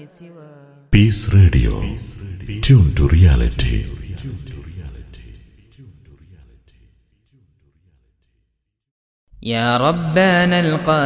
Peace Radio. Tune to reality. يا ربنا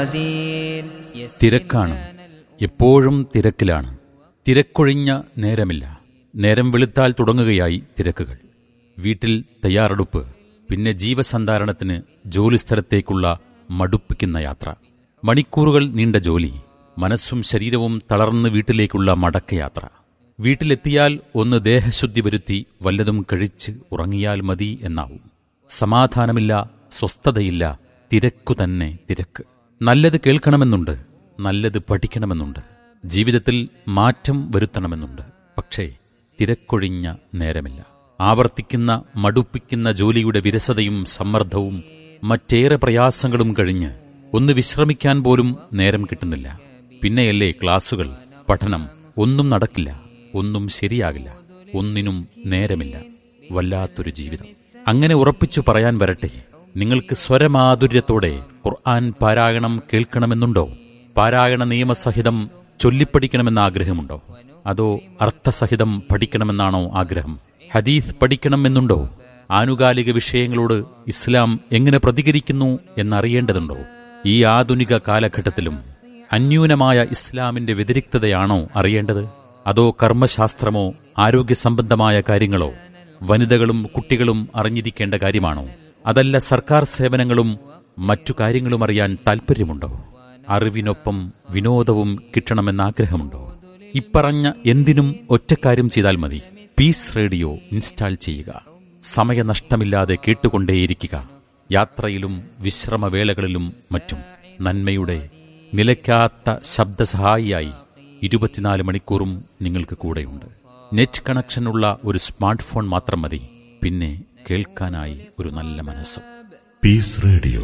القدير തിരക്കാണ് എപ്പോഴും തിരക്കിലാണ് തിരക്കൊഴിഞ്ഞ നേരമില്ല നേരം വെളുത്താൽ തുടങ്ങുകയായി തിരക്കുകൾ വീട്ടിൽ തയ്യാറെടുപ്പ് പിന്നെ ജീവസന്ധാരണത്തിന് ജോലിസ്ഥലത്തേക്കുള്ള മടുപ്പിക്കുന്ന യാത്ര മണിക്കൂറുകൾ നീണ്ട ജോലി മനസ്സും ശരീരവും തളർന്ന് വീട്ടിലേക്കുള്ള മടക്കയാത്ര വീട്ടിലെത്തിയാൽ ഒന്ന് ദേഹശുദ്ധി വരുത്തി വല്ലതും കഴിച്ച് ഉറങ്ങിയാൽ മതി എന്നാവും സമാധാനമില്ല സ്വസ്ഥതയില്ല തിരക്കു തന്നെ തിരക്ക് നല്ലത് കേൾക്കണമെന്നുണ്ട് നല്ലത് പഠിക്കണമെന്നുണ്ട് ജീവിതത്തിൽ മാറ്റം വരുത്തണമെന്നുണ്ട് പക്ഷേ തിരക്കൊഴിഞ്ഞ നേരമില്ല ആവർത്തിക്കുന്ന മടുപ്പിക്കുന്ന ജോലിയുടെ വിരസതയും സമ്മർദ്ദവും മറ്റേറെ പ്രയാസങ്ങളും കഴിഞ്ഞ് ഒന്ന് വിശ്രമിക്കാൻ പോലും നേരം കിട്ടുന്നില്ല പിന്നെയല്ലേ ക്ലാസുകൾ പഠനം ഒന്നും നടക്കില്ല ഒന്നും ശരിയാകില്ല ഒന്നിനും നേരമില്ല വല്ലാത്തൊരു ജീവിതം അങ്ങനെ ഉറപ്പിച്ചു പറയാൻ വരട്ടെ നിങ്ങൾക്ക് സ്വരമാധുര്യത്തോടെ ഖുർആൻ പാരായണം കേൾക്കണമെന്നുണ്ടോ പാരായണ നിയമസഹിതം ചൊല്ലിപ്പഠിക്കണമെന്ന ആഗ്രഹമുണ്ടോ അതോ അർത്ഥസഹിതം പഠിക്കണമെന്നാണോ ആഗ്രഹം ഹദീസ് പഠിക്കണമെന്നുണ്ടോ ആനുകാലിക വിഷയങ്ങളോട് ഇസ്ലാം എങ്ങനെ പ്രതികരിക്കുന്നു എന്നറിയേണ്ടതുണ്ടോ ഈ ആധുനിക കാലഘട്ടത്തിലും അന്യൂനമായ ഇസ്ലാമിന്റെ വ്യതിരിക്തതയാണോ അറിയേണ്ടത് അതോ കർമ്മശാസ്ത്രമോ ആരോഗ്യ സംബന്ധമായ കാര്യങ്ങളോ വനിതകളും കുട്ടികളും അറിഞ്ഞിരിക്കേണ്ട കാര്യമാണോ അതല്ല സർക്കാർ സേവനങ്ങളും മറ്റു കാര്യങ്ങളും അറിയാൻ താൽപ്പര്യമുണ്ടോ അറിവിനൊപ്പം വിനോദവും കിട്ടണമെന്ന ആഗ്രഹമുണ്ടോ ഇപ്പറഞ്ഞ എന്തിനും ഒറ്റക്കാര്യം ചെയ്താൽ മതി പീസ് റേഡിയോ ഇൻസ്റ്റാൾ ചെയ്യുക സമയനഷ്ടമില്ലാതെ കേട്ടുകൊണ്ടേയിരിക്കുക യാത്രയിലും വിശ്രമവേളകളിലും മറ്റും നന്മയുടെ നിലയ്ക്കാത്ത ശബ്ദസഹായിയായി ഇരുപത്തിനാല് മണിക്കൂറും നിങ്ങൾക്ക് കൂടെയുണ്ട് നെറ്റ് കണക്ഷനുള്ള ഒരു സ്മാർട്ട് ഫോൺ മാത്രം മതി പിന്നെ കേൾക്കാനായി ഒരു നല്ല മനസ്സും Peace Radio.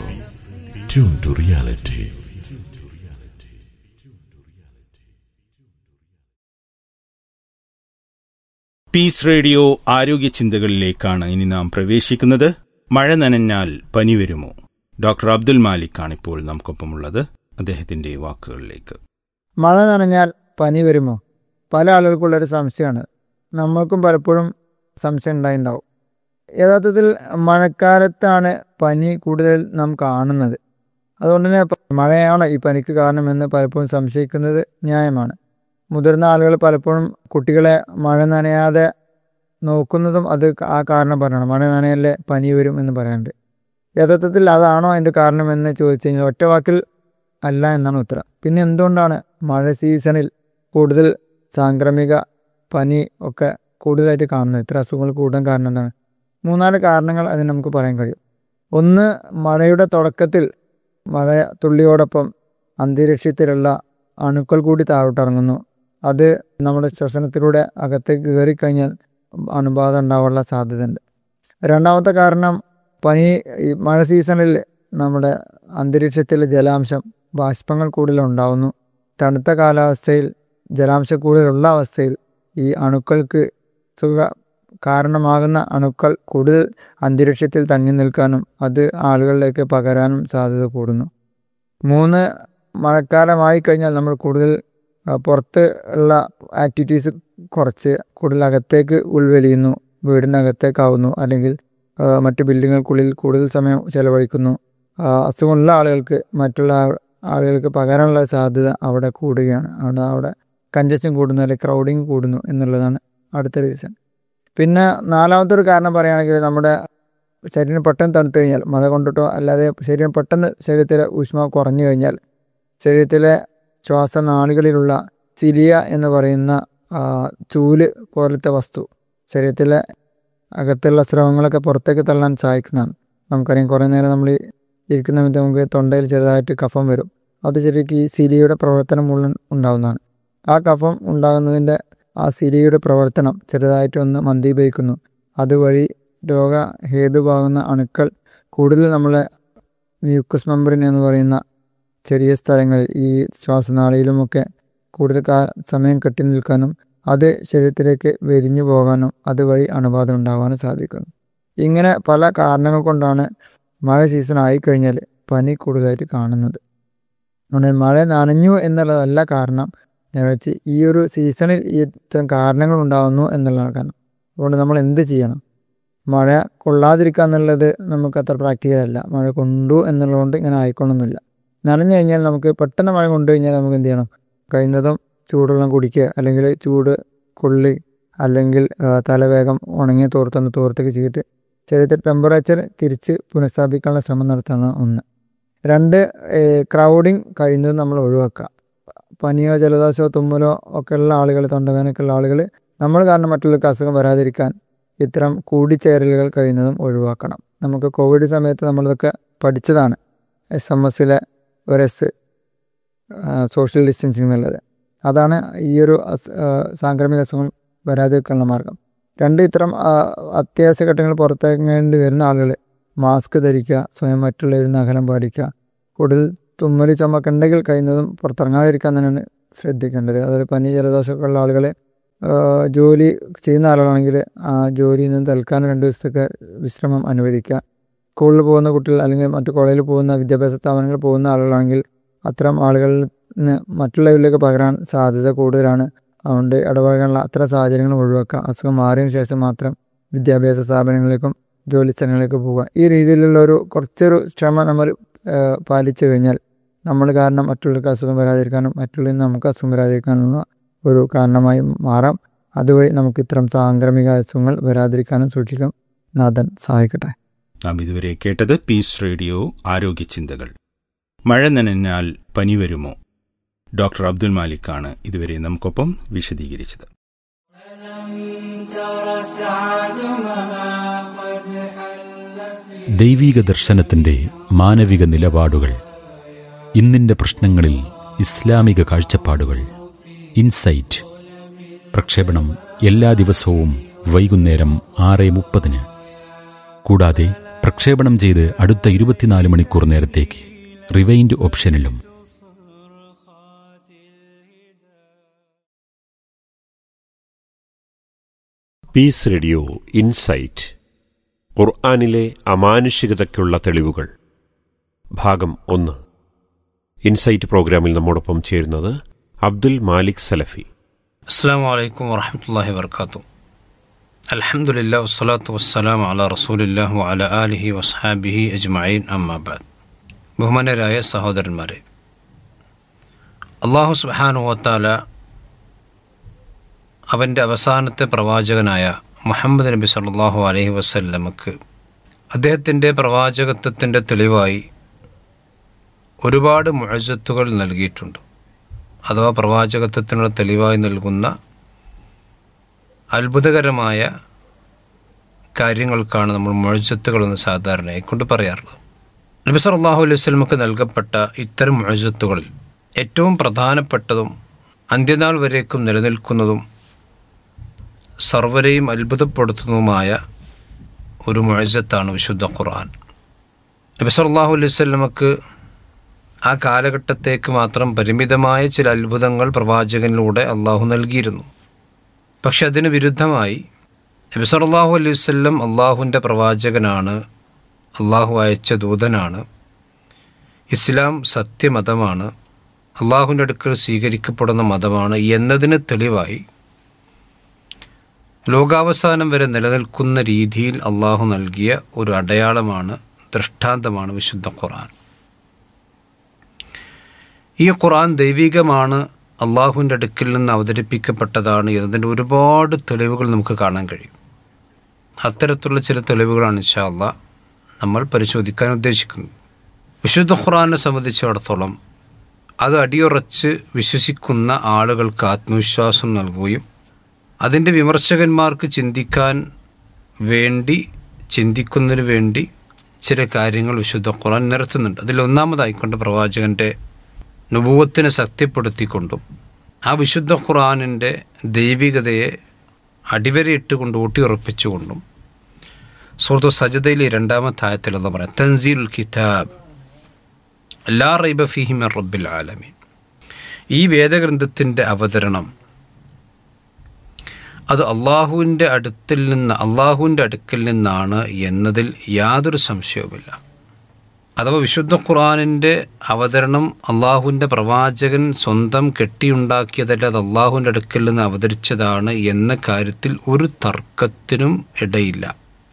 Tune to reality. Peace radio ആരോഗ്യ ചിന്തകളിലേക്കാണ് ഇനി നാം പ്രവേശിക്കുന്നത് മഴ നനഞ്ഞാൽ പനി വരുമോ ഡോക്ടർ അബ്ദുൽ മാലിക്കാണ് ഇപ്പോൾ നമുക്കൊപ്പമുള്ളത് അദ്ദേഹത്തിന്റെ വാക്കുകളിലേക്ക് മഴ നനഞ്ഞാൽ പനി വരുമോ പല ആളുകൾക്കുള്ളൊരു സംശയമാണ് നമ്മൾക്കും പലപ്പോഴും സംശയം ഉണ്ടായിണ്ടാവും യഥാർത്ഥത്തിൽ മഴക്കാലത്താണ് പനി കൂടുതൽ നാം കാണുന്നത് അതുകൊണ്ട് തന്നെ പ- മഴയാണ് ഈ പനിക്ക് കാരണമെന്ന് പലപ്പോഴും സംശയിക്കുന്നത് ന്യായമാണ് മുതിർന്ന ആളുകൾ പലപ്പോഴും കുട്ടികളെ മഴ നനയാതെ നോക്കുന്നതും അത് ആ കാരണം പറയണം മഴ നനയല്ലേ പനി വരും എന്ന് പറയാറുണ്ട് യഥാർത്ഥത്തിൽ അതാണോ അതിൻ്റെ കാരണമെന്ന് ചോദിച്ചു കഴിഞ്ഞാൽ ഒറ്റ വാക്കിൽ അല്ല എന്നാണ് ഉത്തരം പിന്നെ എന്തുകൊണ്ടാണ് മഴ സീസണിൽ കൂടുതൽ സാംക്രമിക പനി ഒക്കെ കൂടുതലായിട്ട് കാണുന്നത് ഇത്ര അസുഖങ്ങൾ കൂടാൻ കാരണം എന്താണ് മൂന്നാല് കാരണങ്ങൾ അതിന് നമുക്ക് പറയാൻ കഴിയും ഒന്ന് മഴയുടെ തുടക്കത്തിൽ മഴ തുള്ളിയോടൊപ്പം അന്തരീക്ഷത്തിലുള്ള അണുക്കൾ കൂടി താഴോട്ടിറങ്ങുന്നു അത് നമ്മുടെ ശ്വസനത്തിലൂടെ അകത്തേക്ക് കയറിക്കഴിഞ്ഞാൽ അണുബാധ ഉണ്ടാവാനുള്ള സാധ്യതയുണ്ട് രണ്ടാമത്തെ കാരണം പനി ഈ മഴ സീസണിൽ നമ്മുടെ അന്തരീക്ഷത്തിലെ ജലാംശം ബാഷ്പങ്ങൾ കൂടുതൽ ഉണ്ടാവുന്നു തണുത്ത കാലാവസ്ഥയിൽ ജലാംശം കൂടുതലുള്ള അവസ്ഥയിൽ ഈ അണുക്കൾക്ക് സുഖ കാരണമാകുന്ന അണുക്കൾ കൂടുതൽ അന്തരീക്ഷത്തിൽ തങ്ങി നിൽക്കാനും അത് ആളുകളിലേക്ക് പകരാനും സാധ്യത കൂടുന്നു മൂന്ന് മഴക്കാലമായി കഴിഞ്ഞാൽ നമ്മൾ കൂടുതൽ ആ, പുറത്ത് ഉള്ള ആക്ടിവിറ്റീസ് കുറച്ച് കൂടുതൽ അകത്തേക്ക് ഉൾവലിയുന്നു വീടിനകത്തേക്കാവുന്നു അല്ലെങ്കിൽ ആ, മറ്റ് ബിൽഡിങ്ങുകൾക്കുള്ളിൽ കൂടുതൽ സമയം ചെലവഴിക്കുന്നു ആ, അസുഖമുള്ള ആളുകൾക്ക് മറ്റുള്ള ആ- ആളുകൾക്ക് പകരാനുള്ള സാധ്യത അവിടെ കൂടുകയാണ് അവിടെ അവിടെ കഞ്ചഷൻ കൂടുന്നു അല്ലെങ്കിൽ ക്രൗഡിങ് കൂടുന്നു എന്നുള്ളതാണ് അടുത്ത റീസൺ പിന്നെ നാലാമത്തെ ഒരു കാരണം പറയുകയാണെങ്കിൽ നമ്മുടെ ശരീരം പെട്ടെന്ന് തണുത്തു കഴിഞ്ഞാൽ മഴ കൊണ്ടിട്ടോ അല്ലാതെ ശരീരം പെട്ടെന്ന് ശരീരത്തിലെ ഊഷ്മാവ് കുറഞ്ഞു കഴിഞ്ഞാൽ ശരീരത്തിലെ ശ്വാസനാളികളിലുള്ള സിലിയ എന്ന് പറയുന്ന ആ, ചൂല് പോലത്തെ വസ്തു ശരീരത്തിലെ അകത്തുള്ള സ്രവങ്ങളൊക്കെ പുറത്തേക്ക് തള്ളാൻ സഹായിക്കുന്നതാണ് നമുക്കറിയാം കുറേ നേരം നമ്മൾ ഈ ഇരിക്കുന്ന സമയത്ത് നമുക്ക് തൊണ്ടയിൽ ചെറുതായിട്ട് കഫം വരും അത് ശരിക്കും ഈ സിലിയുടെ പ്രവർത്തനം മുഴുവൻ ഉണ്ടാകുന്നതാണ് ആ കഫം ഉണ്ടാകുന്നതിൻ്റെ ആ സിലിയുടെ പ്രവർത്തനം ചെറുതായിട്ടൊന്ന് മന്ദീഭവിക്കുന്നു അതുവഴി രോഗ ഹേതുവാകുന്ന അണുക്കൾ കൂടുതൽ നമ്മളെ മ്യൂക്കസ് മെമ്പറിൻ എന്ന് പറയുന്ന ചെറിയ സ്ഥലങ്ങളിൽ ഈ ശ്വാസനാളിയിലുമൊക്കെ കൂടുതൽ കാ സമയം കെട്ടി നിൽക്കാനും അത് ശരീരത്തിലേക്ക് വെരിഞ്ഞു പോകാനും അതുവഴി അണുബാധ ഉണ്ടാകാനും സാധിക്കുന്നു ഇങ്ങനെ പല കാരണങ്ങൾ കൊണ്ടാണ് മഴ സീസൺ ആയിക്കഴിഞ്ഞാൽ പനി കൂടുതലായിട്ട് കാണുന്നത് അതുകൊണ്ട് മഴ നനഞ്ഞു എന്നുള്ളതല്ല കാരണം നേരെ വെച്ച് ഈ ഒരു സീസണിൽ ഈ ഇത്തരം കാരണങ്ങൾ ഉണ്ടാകുന്നു എന്നുള്ളതാണ് കാരണം അതുകൊണ്ട് നമ്മൾ എന്ത് ചെയ്യണം മഴ കൊള്ളാതിരിക്കുക എന്നുള്ളത് നമുക്ക് അത്ര പ്രാക്ടിക്കൽ അല്ല മഴ കൊണ്ടു എന്നുള്ളതുകൊണ്ട് ഇങ്ങനെ ആയിക്കൊള്ളണമെന്നില്ല നനഞ്ഞു കഴിഞ്ഞാൽ നമുക്ക് പെട്ടെന്ന് മഴ കൊണ്ടു കഴിഞ്ഞാൽ നമുക്ക് എന്ത് ചെയ്യണം കഴിയുന്നതും ചൂടുവെള്ളം കുടിക്കുക അല്ലെങ്കിൽ ചൂട് കൊള്ളി അല്ലെങ്കിൽ ആ, തലവേഗം ഉണങ്ങിയ തോർത്തൊന്ന് തോർത്തൊക്കെ ചെയ്തിട്ട് ശരീരത്തിൽ ടെമ്പറേച്ചർ തിരിച്ച് പുനഃസ്ഥാപിക്കാനുള്ള ശ്രമം നടത്തണം ഒന്ന് രണ്ട് ക്രൗഡിങ് കഴിയുന്നത് നമ്മൾ ഒഴിവാക്കുക പനിയോ ജലദോഷമോ തുമ്മലോ ഒക്കെ ഉള്ള ആളുകൾ തൊണ്ടവേനൊക്കെ ഉള്ള ആളുകൾ നമ്മൾ കാരണം മറ്റുള്ളവർക്ക് അസുഖം വരാതിരിക്കാൻ ഇത്തരം കൂടിച്ചേരലുകൾ കഴിയുന്നതും ഒഴിവാക്കണം നമുക്ക് കോവിഡ് സമയത്ത് നമ്മളിതൊക്കെ പഠിച്ചതാണ് എസ് എം എസിലെ ഒരു എസ് സോഷ്യൽ ഡിസ്റ്റൻസിങ് എന്നുള്ളത് അതാണ് ഈ ഒരു അസ്- ആ, സാംക്രമിക അസുഖം വരാതിരിക്കാനുള്ള മാർഗം രണ്ട് ഇത്തരം ആ, അത്യാവശ്യ ഘട്ടങ്ങൾ പുറത്തേക്കേണ്ടി വരുന്ന ആളുകൾ മാസ്ക് ധരിക്കുക സ്വയം മറ്റുള്ളവരിൽ നിന്ന് അകലം പാലിക്കുക കൂടുതൽ തുമ്മൽ ചുമക്ക് ഉണ്ടെങ്കിൽ കഴിയുന്നതും പുറത്തിറങ്ങാതിരിക്കാൻ തന്നെയാണ് ശ്രദ്ധിക്കേണ്ടത് അതായത് പനി ജലദോഷമൊക്കെ ഉള്ള ആളുകൾ ജോലി ചെയ്യുന്ന ആളുകളാണെങ്കിൽ ആ ജോലിയിൽ നിന്ന് തൽക്കാലം രണ്ട് ദിവസത്തേക്ക് വിശ്രമം അനുവദിക്കുക സ്കൂളിൽ പോകുന്ന കുട്ടികൾ അല്ലെങ്കിൽ മറ്റു കോളേജിൽ പോകുന്ന വിദ്യാഭ്യാസ സ്ഥാപനങ്ങളിൽ പോകുന്ന ആളുകളാണെങ്കിൽ അത്തരം ആളുകളിൽ നിന്ന് മറ്റുള്ളവരിലേക്ക് പകരാൻ സാധ്യത കൂടുതലാണ് അതുകൊണ്ട് ഇടപഴകാനുള്ള അത്ര സാഹചര്യങ്ങൾ ഒഴിവാക്കുക അസുഖം മാറിയതിനു ശേഷം മാത്രം വിദ്യാഭ്യാസ സ്ഥാപനങ്ങളിലേക്കും ജോലി സ്ഥലങ്ങളിലേക്ക് പോവുക ഈ രീതിയിലുള്ള ഒരു കുറച്ചൊരു ക്ഷമ നമ്മൾ ഏഹ്, പാലിച്ചു കഴിഞ്ഞാൽ നമ്മൾ കാരണം മറ്റുള്ളവർക്ക് അസുഖം വരാതിരിക്കാനും മറ്റുള്ളവരിൽ നിന്ന് നമുക്ക് അസുഖം വരാതിരിക്കാനുള്ള ഒരു കാരണമായി മാറാം അതുവഴി നമുക്ക് ഇത്തരം സാംക്രമിക അസുഖങ്ങൾ വരാതിരിക്കാനും സൂക്ഷിക്കാം നാഥൻ സഹായിക്കട്ടെ നാം ഇതുവരെ കേട്ടത് പീസ് റേഡിയോ ആരോഗ്യ ചിന്തകൾ മഴ നനഞ്ഞാൽ പനി വരുമോ ഡോക്ടർ അബ്ദുൽ മാലിക്കാണ് ഇതുവരെ നമുക്കൊപ്പം വിശദീകരിച്ചത് ദൈവീക ദർശനത്തിന്റെ മാനവിക നിലപാടുകൾ ഇന്നിന്റെ പ്രശ്നങ്ങളിൽ ഇസ്ലാമിക കാഴ്ചപ്പാടുകൾ ഇൻസൈറ്റ് പ്രക്ഷേപണം എല്ലാ ദിവസവും വൈകുന്നേരം ആറ് മുപ്പതിന് കൂടാതെ പ്രക്ഷേപണം ചെയ്ത് അടുത്ത ഇരുപത്തിനാല് മണിക്കൂർ നേരത്തേക്ക് റിവൈൻഡ് ഓപ്ഷനിലും പീസ് റേഡിയോ ഇൻസൈറ്റ് ഖുർആാനിലെ അമാനുഷികതയ്ക്കുള്ള തെളിവുകൾ ഭാഗം ഒന്ന് ഇൻസൈറ്റ് പ്രോഗ്രാമിൽ നമ്മോടൊപ്പം ചേരുന്നത് അബ്ദുൽ മാലിക് സലഫി അസ്സാം വലൈക്കും വറഹമത്തല്ലാഹി വർക്കാത്തു അലഹമുല്ല വസ്സലാത്തു വസ്സലാം അല റസൂലില്ലാ വഅല ആലിഹി വസ്ഹാബിഹി അജ്മഈൻ അമ്മാബാദ് ബഹുമാനരായ സഹോദരന്മാരെ അള്ളാഹു സുബാനുവത്താല അവൻ്റെ അവസാനത്തെ പ്രവാചകനായ മുഹമ്മദ് നബി സല്ലല്ലാഹു അലൈഹി വസല്ലമക്ക് അദ്ദേഹത്തിൻ്റെ പ്രവാചകത്വത്തിൻ്റെ തെളിവായി ഒരുപാട് മുഴജത്തുകൾ നൽകിയിട്ടുണ്ട് അഥവാ പ്രവാചകത്വത്തിനുള്ള തെളിവായി നൽകുന്ന അത്ഭുതകരമായ കാര്യങ്ങൾക്കാണ് നമ്മൾ മുഴജത്തുകളെന്ന് സാധാരണയായി കൊണ്ട് പറയാറുള്ളത് നബി സല്ലല്ലാഹു അലൈഹി വസല്ലമക്ക് നൽകപ്പെട്ട ഇത്തരം മുഴജത്തുകളിൽ ഏറ്റവും പ്രധാനപ്പെട്ടതും അന്ത്യനാൾ വരേക്കും നിലനിൽക്കുന്നതും സർവരെയും അത്ഭുതപ്പെടുത്തുന്നതുമായ ഒരു മുഴജത്താണ് വിശുദ്ധ ഖുർആൻ നബി സല്ലല്ലാഹു അലൈഹി വസല്ലമക്ക് ആ കാലഘട്ടത്തേക്ക് മാത്രം പരിമിതമായ ചില അത്ഭുതങ്ങൾ പ്രവാചകനിലൂടെ അള്ളാഹു നൽകിയിരുന്നു പക്ഷെ അതിന് വിരുദ്ധമായി നബി സല്ലല്ലാഹു അലൈഹി വസല്ലം അള്ളാഹുവിൻ്റെ പ്രവാചകനാണ് അള്ളാഹു അയച്ച ദൂതനാണ് ഇസ്ലാം സത്യമതമാണ് അള്ളാഹുവിൻ്റെ അടുക്കൽ സ്വീകരിക്കപ്പെടുന്ന മതമാണ് എന്നതിന് തെളിവായി ലോകാവസാനം വരെ നിലനിൽക്കുന്ന രീതിയിൽ അള്ളാഹു നൽകിയ ഒരു അടയാളമാണ് ദൃഷ്ടാന്തമാണ് വിശുദ്ധ ഖുർആൻ ഈ ഖുർആൻ ദൈവികമാണ് അള്ളാഹുവിൻ്റെ അടുക്കിൽ നിന്ന് അവതരിപ്പിക്കപ്പെട്ടതാണ് എന്നതിൻ്റെ ഒരുപാട് തെളിവുകൾ നമുക്ക് കാണാൻ കഴിയും അത്തരത്തിലുള്ള ചില തെളിവുകളാണ് ഇൻഷാ അള്ളാ നമ്മൾ പരിശോധിക്കാൻ ഉദ്ദേശിക്കുന്നത് വിശുദ്ധ ഖുർആനെ സംബന്ധിച്ചിടത്തോളം അത് അടിയുറച്ച് വിശ്വസിക്കുന്ന ആളുകൾക്ക് ആത്മവിശ്വാസം നൽകുകയും അതിൻ്റെ വിമർശകന്മാർക്ക് ചിന്തിക്കാൻ വേണ്ടി ചിന്തിക്കുന്നതിന് വേണ്ടി ചില കാര്യങ്ങൾ വിശുദ്ധ ഖുർആൻ നിരത്തുന്നുണ്ട് അതിൽ ഒന്നാമതായിക്കൊണ്ട് പ്രവാചകൻ്റെ നുപൂവത്തിനെ ശക്തിപ്പെടുത്തിക്കൊണ്ടും ആ വിശുദ്ധ ഖുർആാനിൻ്റെ ദൈവികതയെ അടിവരയിട്ടുകൊണ്ട് ഊട്ടിയുറപ്പിച്ചുകൊണ്ടും സുഹൃത്തു സജദയിലെ രണ്ടാമത്തെ ആയത്തിലെന്ന് പറയാം തൻസീൽ കിതാബ് ലാ റൈബ ഫിഹിമ റബ്ബിൽ ആലമീൻ ഈ വേദഗ്രന്ഥത്തിൻ്റെ അവതരണം അത് അള്ളാഹുവിൻ്റെ അടുത്തിൽ നിന്ന് അള്ളാഹുവിൻ്റെ അടുക്കൽ നിന്നാണ് എന്നതിൽ യാതൊരു സംശയവുമില്ല അഥവാ വിശുദ്ധ ഖുർആാനിൻ്റെ അവതരണം അള്ളാഹുവിൻ്റെ പ്രവാചകൻ സ്വന്തം കെട്ടിയുണ്ടാക്കിയതല്ല അത് അള്ളാഹുവിൻ്റെ അടുക്കൽ നിന്ന് അവതരിച്ചതാണ് എന്ന കാര്യത്തിൽ ഒരു തർക്കത്തിനും ഇടയില്ല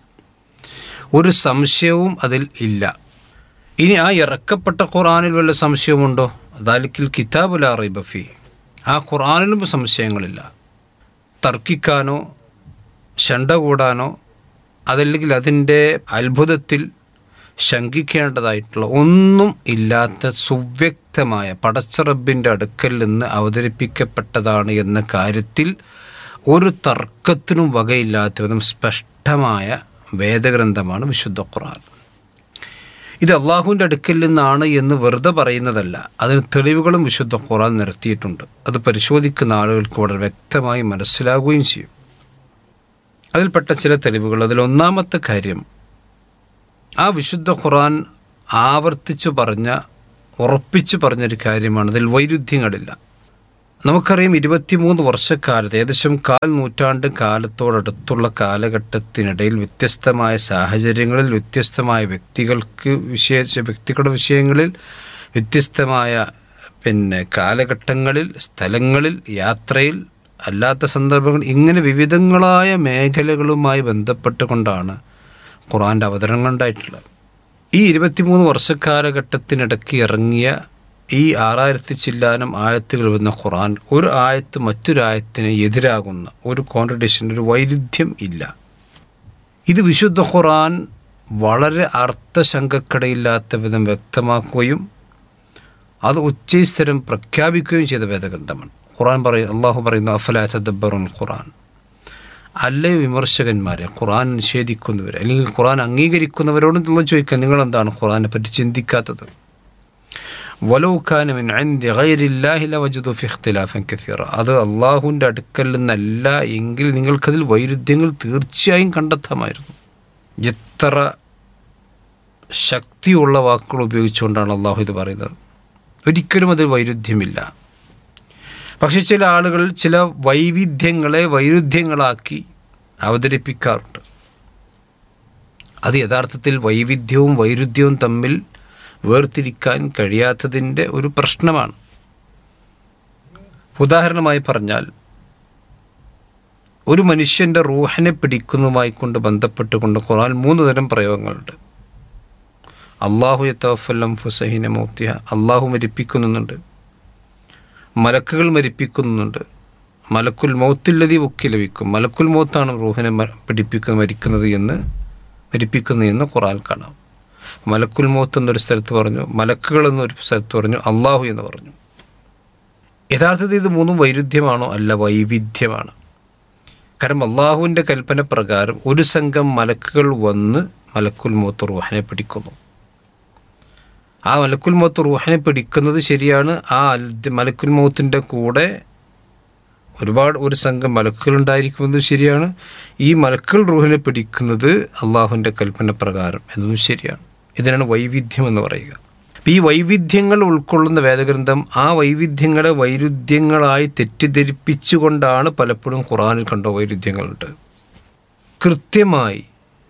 ഒരു സംശയവും അതിൽ ഇല്ല ഇനി ആ ഇറക്കപ്പെട്ട ഖുർആാനിൽ വല്ല സംശയവുമുണ്ടോ ദാലിക്കിൽ കിതാബുല റൈബഫി ആ ഖുർആാനിലും സംശയങ്ങളില്ല തർക്കിക്കാനോ ശണ്ട കൂടാനോ അതല്ലെങ്കിൽ അതിൻ്റെ അത്ഭുതത്തിൽ ശങ്കിക്കേണ്ടതായിട്ടുള്ള ഒന്നും ഇല്ലാത്ത സുവ്യക്തമായ പടച്ചറബിൻ്റെ അടുക്കൽ നിന്ന് അവതരിപ്പിക്കപ്പെട്ടതാണ് എന്ന കാര്യത്തിൽ ഒരു തർക്കത്തിനും വകയില്ലാത്ത വിധം സ്പഷ്ടമായ വേദഗ്രന്ഥമാണ് വിശുദ്ധ ഖുർആൻ ഇത് അള്ളാഹുവിൻ്റെ അടുക്കൽ നിന്നാണ് എന്ന് വെറുതെ പറയുന്നതല്ല അതിന് തെളിവുകളും വിശുദ്ധ ഖുർആൻ നിരത്തിയിട്ടുണ്ട് അത് പരിശോധിക്കുന്ന ആളുകൾക്ക് വളരെ വ്യക്തമായി മനസ്സിലാകുകയും ചെയ്യും അതിൽപ്പെട്ട ചില തെളിവുകൾ അതിൽ ഒന്നാമത്തെ കാര്യം ആ വിശുദ്ധ ഖുർആൻ ആവർത്തിച്ചു പറഞ്ഞ ഉറപ്പിച്ചു പറഞ്ഞൊരു കാര്യമാണ് അതിൽ വൈരുദ്ധ്യങ്ങളില്ല നമുക്കറിയാം ഇരുപത്തിമൂന്ന് വർഷക്കാലത്ത് ഏകദേശം കാൽ നൂറ്റാണ്ട് കാലത്തോടടുത്തുള്ള കാലഘട്ടത്തിനിടയിൽ വ്യത്യസ്തമായ സാഹചര്യങ്ങളിൽ വ്യത്യസ്തമായ വ്യക്തികൾക്ക് വിശേഷ വ്യക്തികളുടെ വിഷയങ്ങളിൽ വ്യത്യസ്തമായ പിന്നെ കാലഘട്ടങ്ങളിൽ സ്ഥലങ്ങളിൽ യാത്രയിൽ അല്ലാത്ത സന്ദർഭങ്ങൾ ഇങ്ങനെ വിവിധങ്ങളായ മേഖലകളുമായി ബന്ധപ്പെട്ടുകൊണ്ടാണ് ഖുറാൻ്റെ അവതരണങ്ങൾ ഉണ്ടായിട്ടുള്ളത് ഈ ഇരുപത്തിമൂന്ന് വർഷക്കാലഘട്ടത്തിനിടയ്ക്ക് ഇറങ്ങിയ ഈ ആറായിരത്തി ചില്ലാനം ആയത്തുകൾ വരുന്ന ഖുറാൻ ഒരു ആയത്ത് മറ്റൊരു ആയത്തിന് എതിരാകുന്ന ഒരു കോൺട്രഡിക്ഷൻ ഒരു വൈരുദ്ധ്യം ഇല്ല ഇത് വിശുദ്ധ ഖുറാൻ വളരെ അർത്ഥശങ്കക്കടയില്ലാത്ത വിധം വ്യക്തമാക്കുകയും അത് ഉച്ചസ്ഥരം പ്രഖ്യാപിക്കുകയും ചെയ്ത വേദഗ്രന്ഥമാണ് ഖുറാൻ പറയും അള്ളാഹു പറയുന്നു അഫലാ തദബ്ബറുൽ ഖുറാൻ അല്ലേ വിമർശകന്മാരെ ഖുറാൻ നിഷേധിക്കുന്നവർ അല്ലെങ്കിൽ ഖുറാൻ അംഗീകരിക്കുന്നവരോട് നിങ്ങൾ ചോദിക്കുക നിങ്ങൾ എന്താണ് ഖുറാനെ പറ്റി ചിന്തിക്കാത്തത് വലൗഖാനമിൻ കസീറ അത് അള്ളാഹുവിൻ്റെ അടുക്കൽ നിന്നല്ല എങ്കിൽ നിങ്ങൾക്കതിൽ വൈരുദ്ധ്യങ്ങൾ തീർച്ചയായും കണ്ടെത്താമായിരുന്നു എത്ര ശക്തിയുള്ള വാക്കുകൾ ഉപയോഗിച്ചുകൊണ്ടാണ് അള്ളാഹു ഇത് പറയുന്നത് ഒരിക്കലും അതിൽ വൈരുദ്ധ്യമില്ല പക്ഷെ ചില ആളുകൾ ചില വൈവിധ്യങ്ങളെ വൈരുദ്ധ്യങ്ങളാക്കി അവതരിപ്പിക്കാറുണ്ട് അത് യഥാർത്ഥത്തിൽ വൈവിധ്യവും വൈരുദ്ധ്യവും തമ്മിൽ വേർതിരിക്കാൻ കഴിയാത്തതിൻ്റെ ഒരു പ്രശ്നമാണ് ഉദാഹരണമായി പറഞ്ഞാൽ ഒരു മനുഷ്യൻ്റെ റൂഹനെ പിടിക്കുന്നതുമായി കൊണ്ട് ബന്ധപ്പെട്ടുകൊണ്ട് ഖുറാൻ മൂന്ന് തരം പ്രയോഗങ്ങളുണ്ട് അള്ളാഹു യത്തവഫല്ലം ഫുസഹിന മോത്തിയ അള്ളാഹു മരിപ്പിക്കുന്നുണ്ട് മലക്കുകൾ മരിപ്പിക്കുന്നുണ്ട് മലക്കുൽ മൗത്തില്ലതി ഒക്കി ലഭിക്കും മലക്കുൽ മൗത്താണ് റൂഹിനെ പിടിപ്പിക്കുന്ന മരിക്കുന്നത് എന്ന് മരിപ്പിക്കുന്നു എന്ന് ഖുറാൻ കാണാം മലക്കുൽ മൗത്ത് എന്നൊരു സ്ഥലത്ത് പറഞ്ഞു മലക്കുകൾ എന്നൊരു സ്ഥലത്ത് പറഞ്ഞു അള്ളാഹു എന്ന് പറഞ്ഞു യഥാർത്ഥത്തിൽ ഇത് മൂന്നും വൈരുദ്ധ്യമാണോ അല്ല വൈവിധ്യമാണ് കാരണം അള്ളാഹുവിൻ്റെ കൽപ്പന പ്രകാരം ഒരു സംഘം മലക്കുകൾ വന്ന് മലക്കുൽ മൗത്ത് റൂഹനെ പിടിക്കുന്നു ആ മലക്കുൽ മൗത്ത് റൂഹനെ പിടിക്കുന്നത് ശരിയാണ് ആ മലക്കുൽ മൗത്തിൻ്റെ കൂടെ ഒരുപാട് ഒരു സംഘം മലക്കുകൾ ഉണ്ടായിരിക്കുമെന്നത് ശരിയാണ് ഈ മലക്കുകൾ റൂഹിനെ പിടിക്കുന്നത് അള്ളാഹുവിൻ്റെ കൽപ്പന പ്രകാരം എന്നതും ശരിയാണ് ഇതിനാണ് വൈവിധ്യം എന്ന് പറയുക ഈ വൈവിധ്യങ്ങൾ ഉൾക്കൊള്ളുന്ന വേദഗ്രന്ഥം ആ വൈവിധ്യങ്ങളെ വൈരുദ്ധ്യങ്ങളായി തെറ്റിദ്ധരിപ്പിച്ചുകൊണ്ടാണ് പലപ്പോഴും ഖുറാനിൽ കണ്ട വൈരുദ്ധ്യങ്ങളുണ്ട് കൃത്യമായി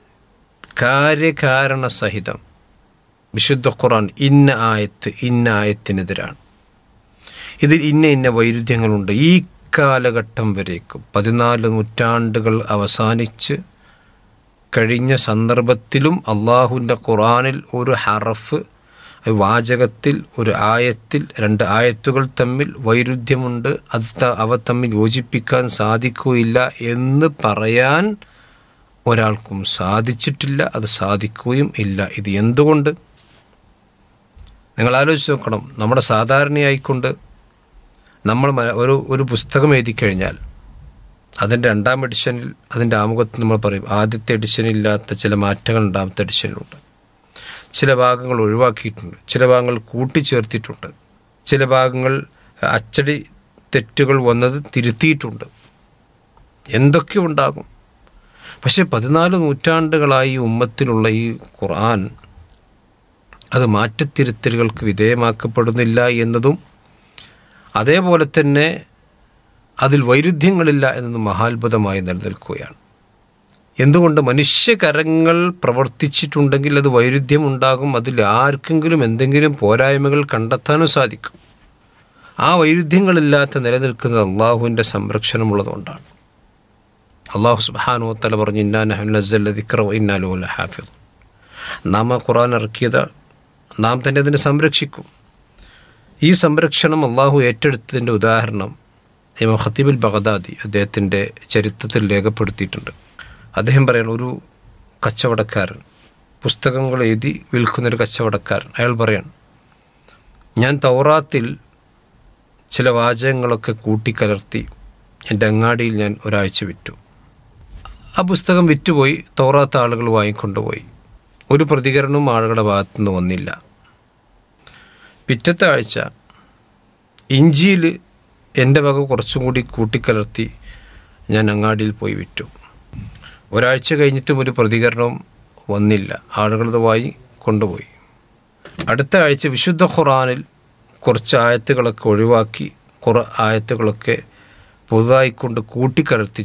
കാര്യകാരണ സഹിതം വിശുദ്ധ ഖുറാൻ ഇന്ന ആയത്ത് ഇന്ന ആയത്തിനെതിരാണ് ഇതിൽ ഇന്ന ഇന്ന വൈരുദ്ധ്യങ്ങളുണ്ട് ഈ കാലഘട്ടം വരേക്കും പതിനാല് നൂറ്റാണ്ടുകൾ അവസാനിച്ച് കഴിഞ്ഞ സന്ദർഭത്തിലും അള്ളാഹുവിൻ്റെ ഖുറാനിൽ ഒരു ഹറഫ് വാചകത്തിൽ ഒരു ആയത്തിൽ രണ്ട് ആയത്തുകൾ തമ്മിൽ വൈരുദ്ധ്യമുണ്ട് അത് അവ തമ്മിൽ യോജിപ്പിക്കാൻ സാധിക്കുകയില്ല എന്ന് പറയാൻ ഒരാൾക്കും സാധിച്ചിട്ടില്ല അത് സാധിക്കുകയും ഇല്ല ഇത് എന്തുകൊണ്ട് നിങ്ങൾ ആലോചിച്ച് നോക്കണം നമ്മുടെ സാധാരണയായിക്കൊണ്ട് നമ്മൾ ഒരു ഒരു പുസ്തകം എഴുതി കഴിഞ്ഞാൽ അതിൻ്റെ രണ്ടാം എഡിഷനിൽ അതിൻ്റെ ആമുഖത്ത് നമ്മൾ പറയും ആദ്യത്തെ എഡിഷനില്ലാത്ത ചില മാറ്റങ്ങൾ രണ്ടാമത്തെ എഡിഷനിലുണ്ട് ചില ഭാഗങ്ങൾ ഒഴിവാക്കിയിട്ടുണ്ട് ചില ഭാഗങ്ങൾ കൂട്ടിച്ചേർത്തിട്ടുണ്ട് ചില ഭാഗങ്ങൾ അച്ചടി തെറ്റുകൾ വന്നത് തിരുത്തിയിട്ടുണ്ട് എന്തൊക്കെ ഉണ്ടാകും പക്ഷേ പതിനാല് നൂറ്റാണ്ടുകളായി ഉമ്മത്തിലുള്ള ഈ ഖുർആൻ അത് മാറ്റത്തിരുത്തലുകൾക്ക് വിധേയമാക്കപ്പെടുന്നില്ല എന്നതും അതേപോലെ തന്നെ അതിൽ വൈരുദ്ധ്യങ്ങളില്ല എന്നതും മഹാത്ഭുതമായി നിലനിൽക്കുകയാണ് എന്തുകൊണ്ട് മനുഷ്യകരങ്ങൾ പ്രവർത്തിച്ചിട്ടുണ്ടെങ്കിൽ അത് വൈരുദ്ധ്യമുണ്ടാകും അതിൽ ആർക്കെങ്കിലും എന്തെങ്കിലും പോരായ്മകൾ കണ്ടെത്താനും സാധിക്കും ആ വൈരുദ്ധ്യങ്ങളില്ലാത്ത നിലനിൽക്കുന്നത് അള്ളാഹുവിൻ്റെ സംരക്ഷണമുള്ളതുകൊണ്ടാണ് അള്ളാഹു സുബാനു തല പറഞ്ഞു ഇന്നാനഹുനസ്സല്ലദിക്ര ഇന്നാലുല ഹാഫിദ് നാം ആ ഖുറാൻ ഇറക്കിയത് നാം തന്നെ അതിനെ സംരക്ഷിക്കും ഈ സംരക്ഷണം അള്ളാഹു ഏറ്റെടുത്തതിൻ്റെ ഉദാഹരണം ഇമാം ഖത്തീബുൽ ബഗദാദി അദ്ദേഹത്തിൻ്റെ ചരിത്രത്തിൽ രേഖപ്പെടുത്തിയിട്ടുണ്ട് അദ്ദേഹം പറയുന്ന ഒരു കച്ചവടക്കാരൻ പുസ്തകങ്ങൾ എഴുതി വിൽക്കുന്നൊരു കച്ചവടക്കാരൻ അയാൾ പറയാണ് ഞാൻ തൗറാത്തിൽ ചില വാചകങ്ങളൊക്കെ കൂട്ടിക്കലർത്തി എൻ്റെ അങ്ങാടിയിൽ ഞാൻ ഒരാഴ്ച വിറ്റു ആ പുസ്തകം വിറ്റുപോയി തൗറാത്ത ആളുകൾ വാങ്ങിക്കൊണ്ടുപോയി ഒരു പ്രതികരണവും ആളുകളുടെ ഭാഗത്തുനിന്ന് വന്നില്ല പിറ്റത്തെ ആഴ്ച ഇഞ്ചിയിൽ എൻ്റെ വക കുറച്ചും കൂടി കൂട്ടിക്കലർത്തി ഞാൻ അങ്ങാടിയിൽ പോയി വിറ്റു ഒരാഴ്ച കഴിഞ്ഞിട്ടും ഒരു പ്രതികരണവും വന്നില്ല ആളുകളത് വായി കൊണ്ടുപോയി അടുത്ത ആഴ്ച വിശുദ്ധ ഖുറാനിൽ കുറച്ച് ആയത്തുകളൊക്കെ ഒഴിവാക്കി കുറേ ആയത്തുകളൊക്കെ പുതുതായിക്കൊണ്ട് കൂട്ടിക്കലർത്തി